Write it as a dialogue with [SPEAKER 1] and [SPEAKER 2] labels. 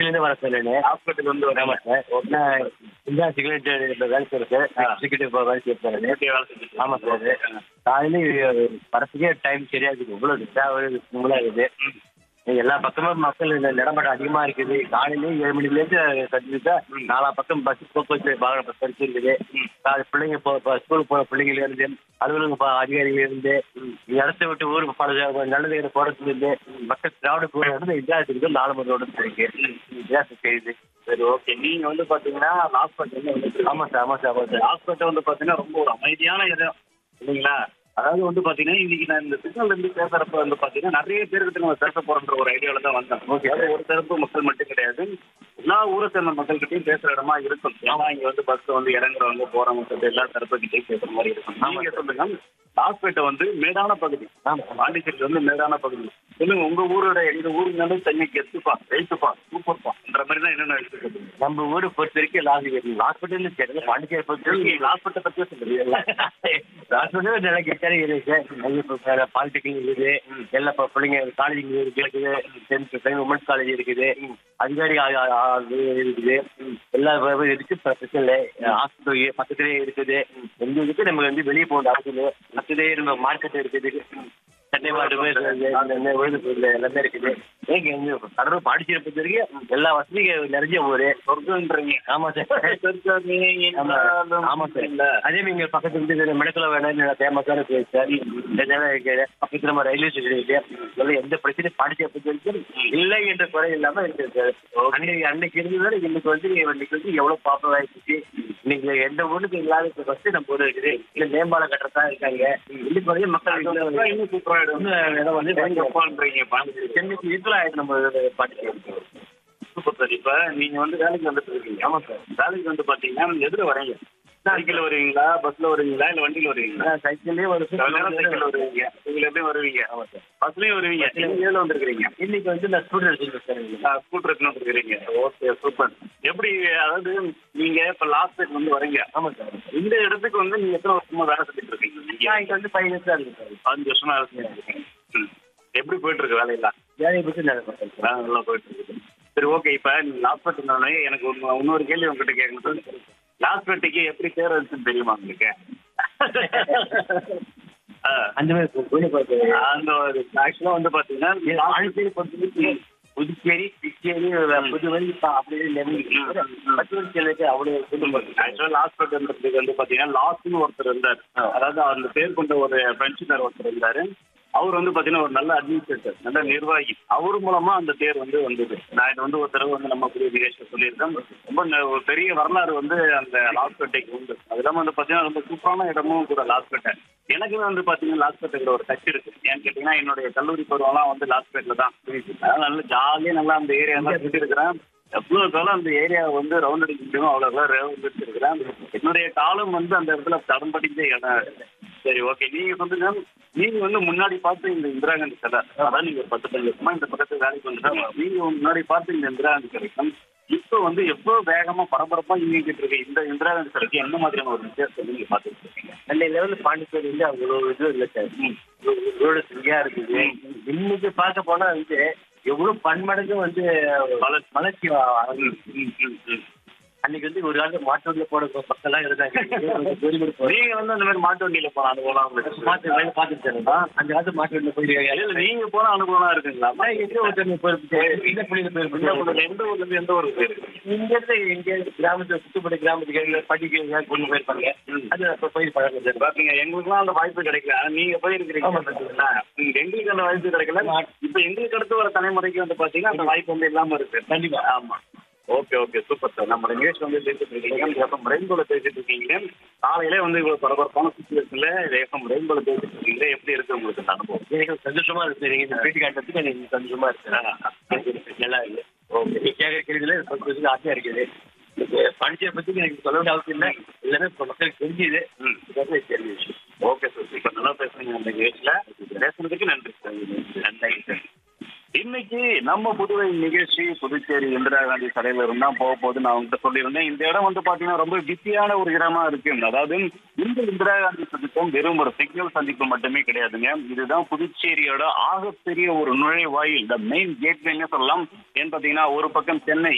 [SPEAKER 1] ஹாஸ்பிட்டல்லேருந்து வர சார் நான்
[SPEAKER 2] ஹாஸ்பிட்டல் வந்து
[SPEAKER 1] ஆமா
[SPEAKER 2] வரேன்
[SPEAKER 1] சார் நான் இந்தியா சிகரெட் வேலை செய்யறேன் சார்
[SPEAKER 2] ஆ.
[SPEAKER 1] எக்ஸிக்யூட்டிவ் வேலை செய்யறேன்
[SPEAKER 2] ஓகே வேலை செஞ்சுட்டு
[SPEAKER 1] ஆமா சார் காலையில வரத்துக்கே டைம் சரியா இருக்குது இவ்வளவு டிஸ்டார்ப் கும்பலா இருக்குது எல்லா பக்கமும் மக்கள் இந்த நடமாட்டம் அதிகமா இருக்குது காலையில ஏழு மணில இருந்து கண்டிப்பா நாலா பக்கம் பஸ் போக்குவரத்து வாகன பஸ் வரைக்கும் இருக்குது காலை பிள்ளைங்க போ ஸ்கூலுக்கு போற பிள்ளைங்கள இருந்து அலுவலக ப- அதிகாரிகள் இருந்து இடத்த விட்டு ஊருக்கு பல நல்லது போறதுல இருந்து மக்கள் திராவிட போற இருந்து இதாக நாலு மணி ரோடு இருக்கு இதான் செய்யுது
[SPEAKER 2] சரி ஓகே நீங்க வந்து பாத்தீங்கன்னா ஹாஸ்பிட்டல் வந்து
[SPEAKER 1] ஆமா சார் ஆமா சார் ஆமா சார்
[SPEAKER 2] ஹாஸ்பிட்டல் வந்து பாத்தீங்கன்னா ரொம்ப ஒரு அமைதியான இடம் இல்லைங்களா அதாவது வந்து பாத்தீங்கன்னா இன்னைக்கு நான் இந்த சிக்னல்ல இருந்து பேசுறப்ப வந்து பாத்தீங்கன்னா நிறைய பேர்கிட்ட நம்ம பேச போறன்ற ஒரு ஐடியால தான் வந்தேன் ஓகே அது ஒரு தரப்பு மக்கள் மட்டும் கிடையாது எல்லா ஊரை சேர்ந்த மக்கள்கிட்டயும் பேசுற இடமா இருக்கும் ஏன்னா இங்க வந்து பஸ் வந்து இறங்குறவங்க போறவங்க சொல்லிட்டு எல்லா தரப்புகிட்டையும் பேசுற மாதிரி இருக்கும் நீங்க சொல்லுங்க ஹாஸ்பிட்டல் வந்து மேடான பகுதி
[SPEAKER 1] ஆமா.
[SPEAKER 2] பாண்டிச்சேரி வந்து மேடான பகுதி சொல்லுங்க உங்க ஊரோட எங்க ஊருனால சென்னைக்கு எத்துப்பா எய்த்துப்பா சூப்பர்ப்பா மாதிரி தான் என்னென்ன எடுத்துக்கிறது
[SPEAKER 1] நம்ம ஊரை பொறுத்த வரைக்கும் லாஸ்ட் ஹாஸ்பிட்டல் சரி பாண்டிச்சேரி பொறுத்த வரைக்கும்
[SPEAKER 2] ஹாஸ்பிட்டல் பத்தியே சொல்லுங்க
[SPEAKER 1] ஹாஸ்பிட்டல் நல்லா கெட்டாரி இருக்கு இப்போ பாலிடெக்னிக் இருக்குது எல்லா இப்போ பிள்ளைங்க காலேஜ் இருக்குது டென்த் உமன்ஸ் காலேஜ் இருக்குது அதிகாரி ஆ- ஆ- ஆ- இது இருக்குது எல்லா வ- வ- இருக்கு இப்ப பிரச்சனை இல்லை ஹாஸ்பிட்டல் பக்கத்துலேயே இருக்குது எங்க இதுக்கு நம்ம வந்து வெளியே போக அவசியம் இல்லை பக்கத்துலேயே நம்ம மார்க்கெட் இருக்குது சென்னை மார்க்கெட் எல்லாமே இருக்குது ஏங்க எங்க கடலூர் பாண்டிச்சேரி பொறுத்த வரைக்கும் எல்லா வசதியும் நிறைஞ்ச ஊரு
[SPEAKER 2] சொர்க்கம்ன்றீங்க
[SPEAKER 1] ஆமா சார் ஆமா ஆமா சார் அதே நீங்க பக்கத்துல இருந்து மெடிக்கல் வேணும் ஃபேமஸான பிளேஸ் சார் பக்கத்துல நம்ம ரயில்வே ஸ்டேஷன் இருக்கு இதெல்லாம் எந்த பிரச்சனையும் பாண்டிச்சேரி பொறுத்த வரைக்கும் இல்லை என்ற குறை இல்லாம இருக்கு சார் அன்னைக்கு அன்னைக்கு இருந்தது இன்னைக்கு வந்து இன்னைக்கு வந்து எவ்வளவு பாப்புலர் ஆயிடுச்சு இன்னைக்கு எந்த ஊருக்கு இல்லாத ஃபர்ஸ்ட் நம்ம ஊர் இருக்குது இல்ல மேம்பாலம் கட்டுறதா இருக்காங்க இன்னைக்கு வரையும் மக்கள் இன்னும்
[SPEAKER 2] இன்னும் சூப்பராயிடும்
[SPEAKER 1] இன்னும் இடம் வந்து
[SPEAKER 2] பயங்கரப்பான்றீங்க பாண்டிச்சேரி
[SPEAKER 1] சென்னைக்கு ஈக்குவல் ஆயிடுச்சு நம்ம பாண்டிச்சேரி
[SPEAKER 2] சூப்பர் சார் இப்ப நீங்க வந்து வேலைக்கு வந்துட்டு இருக்கீங்க
[SPEAKER 1] ஆமா சார்
[SPEAKER 2] வேலைக்கு வந்து பாத்தீங்கன்னா எதுல வரீங்க சைக்கிள் வருவீங்களா பஸ்ல வருவீங்களா இல்ல வண்டியில வருவீங்களா
[SPEAKER 1] சைக்கிள்லயே ஒரு
[SPEAKER 2] சில நேரம் சைக்கிள் வருவீங்க நீங்க எப்படி வருவீங்க
[SPEAKER 1] ஆமா சார்
[SPEAKER 2] பஸ்லயும் வருவீங்க நீங்க எதுல வந்திருக்கீங்க
[SPEAKER 1] இன்னைக்கு வந்து நான் ஸ்டூடெண்ட் சார்
[SPEAKER 2] ஸ்கூட்டர் எடுத்துன்னு வந்துருக்கீங்க ஓகே சூப்பர் எப்படி அதாவது நீங்க இப்ப லாஸ்ட் டேட் வந்து வரீங்க
[SPEAKER 1] ஆமா சார்
[SPEAKER 2] இந்த இடத்துக்கு வந்து நீங்க எத்தனை வருஷமா வேலை செஞ்சுட்டு இருக்கீங்க நீங்க
[SPEAKER 1] நான் இங்க வந்து ஃபைவ் இயர்ஸா இருக்கு சார்
[SPEAKER 2] அஞ்சு வருஷமா வேலை செஞ்சுட்டு இருக்கீங்க ம். எப்படி போயிட்டு இருக்கு வேலையெல்லாம்
[SPEAKER 1] வேலையை பற்றி நான் பார்த்தேன் சார்
[SPEAKER 2] வேலை நல்லா போயிட்டு இருக்குது சரி ஓகே இப்ப நீங்க லாஸ்ட் பட்டுனோடனே எனக்கு ஒன்னு- இன்னொரு கேள்வி உங்ககிட்ட கேட்கணும் லாஸ்ட் பட்டிக்கு எப்படி பேர் வச்சுன்னு தெரியுமா உங்களுக்கு ஆ,
[SPEAKER 1] அந்த மாதிரி போய் பார்த்தேன்
[SPEAKER 2] அந்த ஒரு ஆக்சுவலா வந்து பாத்தீங்கன்னா
[SPEAKER 1] பாண்டிச்சேரி பொறுத்தவரைக்கும் புதுச்சேரி பிச்சேரி புதுவை அப்படியே நெருங்கி பத்து அவ்வளோ
[SPEAKER 2] ஆக்சுவலா லாஸ்ட் பட்டுன்றதுக்கு வந்து பாத்தீங்கன்னா லாஸ்ட்னு ஒருத்தர் இருந்தார்
[SPEAKER 1] ஆ.
[SPEAKER 2] அதாவது அந்த பேர் கொண்ட ஒரு ஃப்ரெண்ட்ஷிப்பர் ஒருத்தர் இருந்தாரு அவர் வந்து பாத்தீங்கன்னா ஒரு நல்ல அட்மினிஸ்ட்ரேட்டர் நல்ல நிர்வாகி அவர் மூலமா அந்த பேர் வந்து வந்தது நான் இது வந்து ஒரு தடவை வந்து நம்ம புதிய நிகழ்ச்சியில் சொல்லியிருக்கேன் ரொம்ப ந- ஒரு பெரிய வரலாறு வந்து அந்த லாஸ்பேட்டைக்கு உண்டு அது இல்லாம வந்து பாத்தீங்கன்னா ரொம்ப சூப்பரான இடமும் கூட லாஸ்பேட்டை எனக்குமே வந்து பாத்தீங்கன்னா லாஸ்பேட்டைக்கு ஒரு டச் இருக்கு ஏன்னு கேட்டீங்கன்னா என்னுடைய கல்லூரி பருவம்லாம் வந்து லாஸ்பேட்ல தான் அதனால நல்ல ஜாலியா நல்லா அந்த ஏரியா தான் சுற்றி இருக்கிறேன் எவ்வளவு காலம் அந்த ஏரியா வந்து ரவுண்ட் அடிக்க முடியுமோ அவ்வளவு ரவுண்ட் அடிச்சிருக்கிறேன் என்னுடைய காலம் வந்து அந்த இடத்துல தடம் படிக்கிற இடம் சரி ஓகே நீங்க சொல்லுங்க நீங்க வந்து முன்னாடி பார்த்து இந்த இந்திரா காந்தி சிலை அதான் நீங்க ஒரு பத்து பதினஞ்சு வருஷமா இந்த பக்கத்து வேலைக்கு வந்துட்டு நீங்க முன்னாடி பார்த்து இந்த இந்திரா காந்தி சிலைக்கும் இப்போ வந்து எவ்வளவு வேகமா பரபரப்பா இயங்கிட்டு இருக்கு இந்த இந்திரா காந்தி சிலைக்கு என்ன மாதிரியான ஒரு வித்தியாசத்தை நீங்க பார்த்துட்டு இருக்கீங்க
[SPEAKER 1] அந்த லெவலில் பாண்டிச்சேரி வந்து அவ்வளோ இது இல்லை சார் ரோடு சரியா இருக்குது இன்னைக்கு பார்க்க போனா வந்து எவ்வளோ பன்மடங்கு வந்து வள- வளர்ச்சி ஆகுது.
[SPEAKER 2] ம், ம், ம்.
[SPEAKER 1] அன்னைக்கு வந்து ஒரு காலத்துல மாட்டு வண்டியில போட மக்கள்லாம் இருந்தாங்க வெளியூர் போற-
[SPEAKER 2] நீங்க வந்து அந்த மாதிரி மாட்டு வண்டியில போன அனுபவம் உங்களுக்கு
[SPEAKER 1] மாட்டு வண்டியில பார்த்துட்டு சார் அந்த காலத்து மாட்டு வண்டியில போயிருக்காங்க
[SPEAKER 2] இல்ல நீங்க போன அனுபவம் இருக்குங்களா
[SPEAKER 1] நான் எங்க ஒருத்தர் போயிருப்பேன் இந்த புள்ளியில
[SPEAKER 2] எந்த
[SPEAKER 1] போயிருப்பேன்
[SPEAKER 2] ஊர்ல எந்த ஊர்ல இருந்து எந்த ஊருக்கு போயிருக்கீங்க
[SPEAKER 1] இங்க இருந்து இங்க கிராமத்துல சுத்துப்பட்ட கிராமத்துக்கு படிக்க கொண்டு போயிருப்பாங்க அது அப்ப போய் பழக்கம் சார்
[SPEAKER 2] பாத்தீங்க எங்களுக்குலாம் அந்த வாய்ப்பு கிடைக்கல ஆனா நீங்க போயிருக்கிறீங்க
[SPEAKER 1] ஆமா.
[SPEAKER 2] பாத்தீங்களா? ம், எங்களுக்கு அந்த வாய்ப்பு கிடைக்கல இப்ப எங்களுக்கு அடுத்து வர தலைமுறைக்கு வந்து பாத்தீங்கன்னா அந்த வாய்ப்பு வந்து இல்லாம இருக்கு
[SPEAKER 1] கண்டிப்பா.
[SPEAKER 2] ஆமா ஓகே ஓகே சூப்பர் சார் நம்ம இங்கிலீஷ் வந்து பேசிட்டு இருக்கீங்க எஃப்எம் ரெயின்போல பேசிட்டு இருக்கீங்க காலையில வந்து இவ்வளவு பரபரப்பான சுச்சுவேஷன்ல எஃப்எம் ரெயின்போல பேசிட்டு இருக்கீங்க எப்படி இருக்கு உங்களுக்கு இந்த அனுபவம்
[SPEAKER 1] எனக்கு சந்தோஷமா இருக்கு நீங்க இந்த பேட்டி காட்டுறதுக்கு எனக்கு சந்தோஷமா இருக்கு நல்லா இருக்கு ஓகே நீ கேட்கற கேள்வியில கொஞ்சம் ஆசையா இருக்குது படிச்சதை பத்தி எனக்கு சொல்ல வேண்டிய அவசியம் இல்லை எல்லாமே இப்ப மக்களுக்கு தெரிஞ்சுது
[SPEAKER 2] ம்.
[SPEAKER 1] இதுதான் தெரிஞ்ச விஷயம்
[SPEAKER 2] ஓகே சார் இப்ப நல்லா பேசுறீங்க அந்த நிகழ்ச்சியில பேசுனதுக்கு நன்றி சார் நன்றி சார் இன்னைக்கு நம்ம புதுவை நிகழ்ச்சி புதுச்சேரி இந்திரா காந்தி சிலையில இருந்தா போக போகுது நான் உங்ககிட்ட சொல்லியிருந்தேன் இந்த இடம் வந்து பாத்தீங்கன்னா ரொம்ப பிஸியான ஒரு இடமா இருக்கு அதாவது இந்த இந்திரா காந்தி சந்திப்பும் வெறும் ஒரு சிக்னல் சந்திப்பு மட்டுமே கிடையாதுங்க இதுதான் புதுச்சேரியோட ஆகப்பெரிய ஒரு நுழைவாயில் த மெயின் கேட்வேன்னு சொல்லலாம் ஏன்னு பாத்தீங்கன்னா ஒரு பக்கம் சென்னை